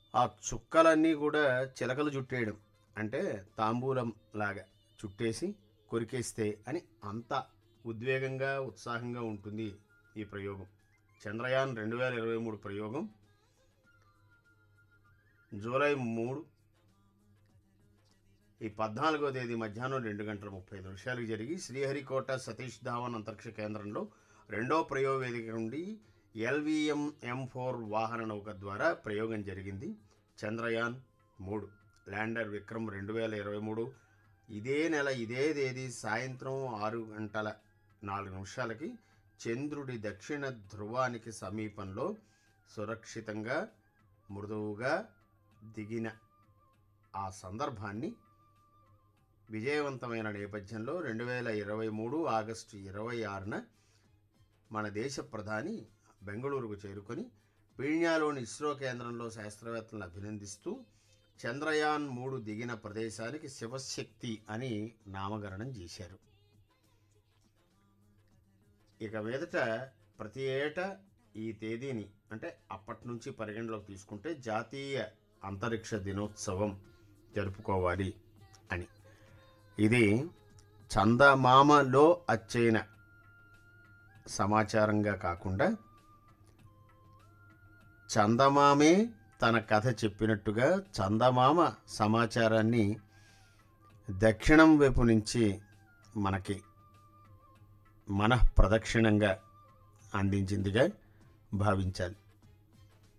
ఆ చుక్కలన్నీ కూడా చిలకలు చుట్టేయడం అంటే తాంబూలం లాగా చుట్టేసి కొరికేస్తే అని అంత ఉద్వేగంగా ఉత్సాహంగా ఉంటుంది ఈ ప్రయోగం చంద్రయాన్ రెండు వేల ఇరవై మూడు ప్రయోగం జూలై మూడు ఈ పద్నాలుగో తేదీ మధ్యాహ్నం రెండు గంటల ముప్పై ఐదు నిమిషాలకు జరిగి శ్రీహరికోట సతీష్ ధావన్ అంతరిక్ష కేంద్రంలో రెండో ప్రయోగ వేదిక నుండి ఎల్విఎం ఎం ఫోర్ వాహన నౌక ద్వారా ప్రయోగం జరిగింది చంద్రయాన్ మూడు ల్యాండర్ విక్రమ్ రెండు వేల ఇరవై మూడు ఇదే నెల ఇదే తేదీ సాయంత్రం ఆరు గంటల నాలుగు నిమిషాలకి చంద్రుడి దక్షిణ ధ్రువానికి సమీపంలో సురక్షితంగా మృదువుగా దిగిన ఆ సందర్భాన్ని విజయవంతమైన నేపథ్యంలో రెండు వేల ఇరవై మూడు ఆగస్టు ఇరవై ఆరున మన దేశ ప్రధాని బెంగళూరుకు చేరుకొని పీణ్యాలోని ఇస్రో కేంద్రంలో శాస్త్రవేత్తలను అభినందిస్తూ చంద్రయాన్ మూడు దిగిన ప్రదేశానికి శివశక్తి అని నామకరణం చేశారు ఇక మీదట ప్రతి ఏటా ఈ తేదీని అంటే అప్పటి నుంచి పరిగణలోకి తీసుకుంటే జాతీయ అంతరిక్ష దినోత్సవం జరుపుకోవాలి అని ఇది చందమామలో అచ్చైన సమాచారంగా కాకుండా చందమామే తన కథ చెప్పినట్టుగా చందమామ సమాచారాన్ని దక్షిణం వైపు నుంచి మనకి మన ప్రదక్షిణంగా అందించిందిగా భావించాలి